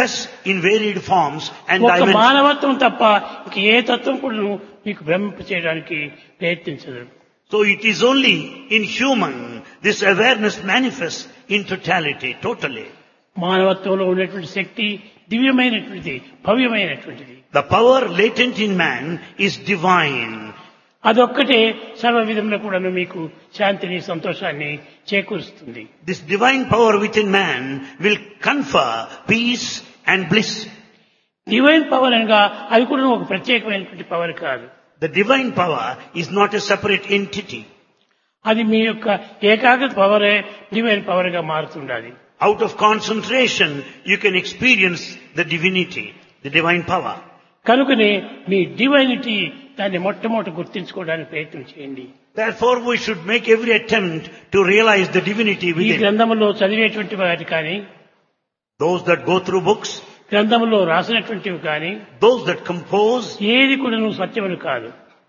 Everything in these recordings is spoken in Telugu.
manifests in varied forms and ఒక dimensions. మానవత్వం తప్ప ఇంక ఏ తత్వం కూడా మీకు భ్రమింప చేయడానికి ప్రయత్నించదు So it is only in human this awareness manifests in totality, totally. మానవత్వంలో ఉన్నటువంటి శక్తి దివ్యమైనటువంటిది భవ్యమైనటువంటిది The power latent in man is divine. అదొక్కటే సర్వ విధంలో కూడా మీకు శాంతిని సంతోషాన్ని చేకూరుస్తుంది This divine power within man will confer peace and bliss. Divine power అనగా అది కూడా ఒక ప్రత్యేకమైనటువంటి పవర్ కాదు The divine power is not a separate entity. అది మీ యొక్క ఏకాగ్రత పవరే డివైన్ పవర్ గా మారుతుండాలి Out of concentration, you can experience the divinity, the divine power. కనుకనే మీ డివైనిటీ దాన్ని మొట్టమొదటి గుర్తించుకోవడానికి ప్రయత్నం చేయండి Therefore, we should make every attempt to realize the divinity ఈ within. గ్రంథంలో చదివేటువంటి వాటి కానీ Those that go through books, గ్రంథంలో రాసినటువంటివి కానీ those that compose ఏది కూడా నువ్వు సత్యములు కాదు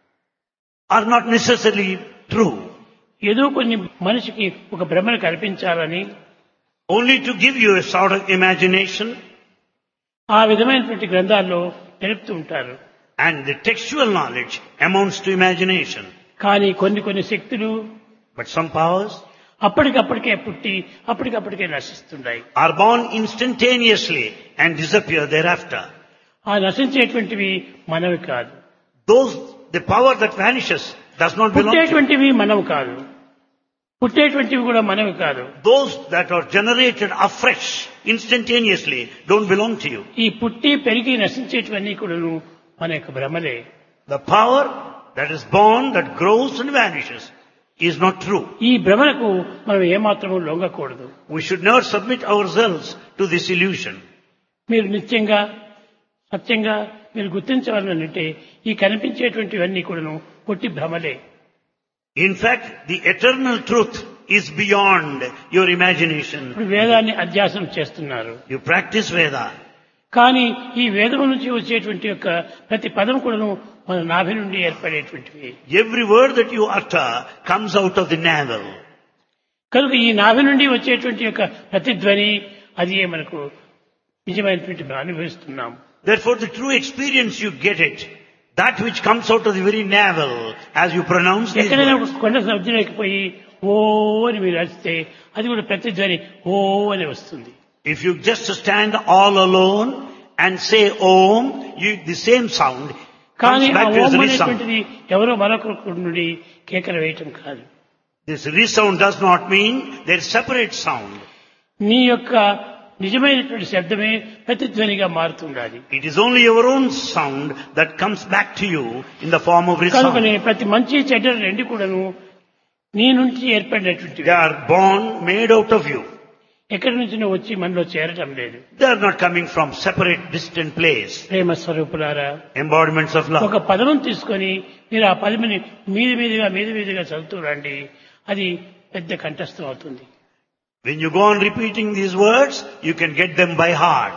are not necessarily true. ఏదో కొన్ని మనిషికి ఒక భ్రమను కల్పించాలని Only to give you a sort of imagination ఆ విధమైనటువంటి గ్రంథాల్లో తెలుపుతూ ఉంటారు and the textual knowledge amounts to imagination. కానీ కొన్ని కొన్ని శక్తులు But some powers అప్పటికప్పటికే పుట్టి అప్పటికప్పటికే నశిస్తున్నాయి are born instantaneously and disappear thereafter. ఆ నశించేటువంటివి మనవి కాదు Those, the power that vanishes does not belong to పుట్టేటువంటివి మనవి కాదు పుట్టేటువంటివి కూడా మనవి కాదు Those that are generated afresh, instantaneously, don't belong to you. ఈ పుట్టి పెరిగి నశించేటివన్నీ కూడా మన యొక్క భ్రమలే The power that is born, that grows and vanishes is not true. ఈ భ్రమలకు మనం ఏమాత్రము లొంగకూడదు We should never submit ourselves to this illusion. మీరు నిత్యంగా సత్యంగా మీరు గుర్తించవాలంటే ఈ కనిపించేటువంటివన్నీ కూడాను పొట్టి భ్రమలే In fact, the eternal truth is beyond your imagination. ఇప్పుడు వేదాన్ని అధ్యాసనం చేస్తున్నారు You practice Veda. కానీ ఈ వేదం నుంచి వచ్చేటువంటి యొక్క ప్రతి పదం కూడాను మన నాభి నుండి ఏర్పడేటువంటివి Every word that you utter comes out of the navel. కనుక ఈ నాభి నుండి వచ్చేటువంటి యొక్క ప్రతిధ్వని అది మనకు నిజమైనటువంటి అనుభవిస్తున్నాం Therefore, the true experience you get it, that which comes out of the very navel as you pronounce these ఎక్కడైనా words. ఒక కొండ సముద్రంలోకి పోయి ఓ అని మీరు అరిస్తే అది కూడా ప్రతిధ్వని ఓ అని వస్తుంది If you just stand all alone and say Om, you, the same sound కానీ comes ఆ back to Om as resound. అనేటువంటిది ఎవరో మరొకరి నుండి కేకలు వేయటం కాదు This resound does not mean there is separate sound. నీ యొక్క నిజమైనటువంటి శబ్దమే ప్రతిధ్వనిగా మారుతుండాలి It is only your own sound that comes back to you in the form of resound. కనుకనే ప్రతి మంచి చెడ్డ రెండు కూడాను నీ నుంచి ఏర్పడినటువంటివి They are born, made out of you. ఎక్కడి నుంచి నువ్వు వచ్చి మనలో చేరటం లేదు They are not coming from separate, distant place. ప్రేమ స్వరూపులారా Embodiments of love. ఒక పదం తీసుకొని మీరు ఆ పదమిని మీది మీదిగా మీది మీదిగా చదువుతూ రండి అది పెద్ద కంఠస్థం అవుతుంది When you go on repeating these words, you can get them by heart.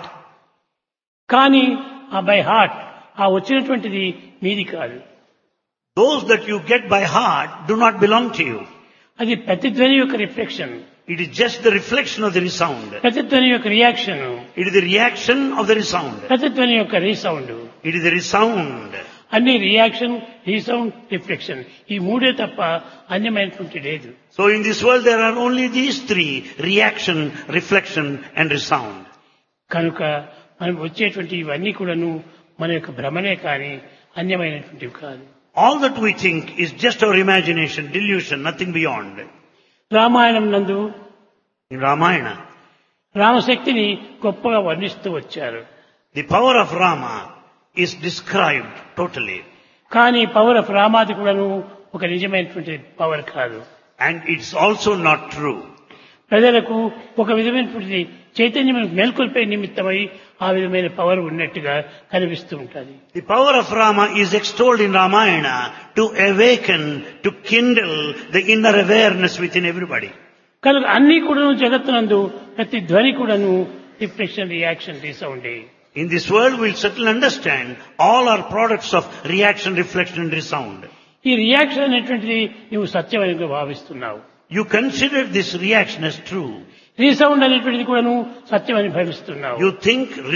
కానీ ఆ బై హార్ట్ ఆ వచ్చినటువంటిది మీది కాదు Those that you get by heart do not belong to you. అది ప్రతిధ్వని యొక్క reflection It is just the reflection of the resound. ప్రతిధ్వని యొక్క reaction It is the reaction of the resound. ప్రతిధ్వని యొక్క resound It is the resound. అన్ని రియాక్షన్ రీసౌండ్ రిఫ్లెక్షన్ ఈ మూడే తప్ప అన్యమైనటువంటి లేదు So in this world there are only these three, reaction, reflection and resound. కనుక మనం వచ్చేటువంటి ఇవన్నీ కూడాను మన యొక్క భ్రమనే కానీ అన్యమైనటువంటివి కాదు All that we think is just our imagination, delusion, nothing beyond. Ramayanam నందు In Ramayana, రామశక్తిని గొప్పగా వర్ణిస్తూ వచ్చారు the power of Rama is described totally. కానీ పవర్ ఆఫ్ రామాది కూడాను ఒక నిజమైనటువంటి పవర్ కాదు And it's also not true. ప్రజలకు ఒక విధమైనటువంటి చైతన్యం మేల్కొల్పే నిమిత్తమై ఆ విధమైన పవర్ ఉన్నట్టుగా కనిపిస్తూ ఉంటుంది The power of Rama is extolled in Ramayana to awaken, to kindle the inner awareness within everybody. కనుక అన్ని కూడాను జగత్తునందు ప్రతి ధ్వని కూడాను రిఫ్లెక్షన్ రియాక్షన్ రీసౌండే In this world, we'll certainly understand all are products of reaction, reflection, and resound. ఈ రియాక్షన్ అనేటువంటిది నువ్వు సత్యమని భావిస్తున్నావు You consider this reaction as true. Resound అనేటువంటిది కూడాను సత్యమని భావిస్తున్నావు You think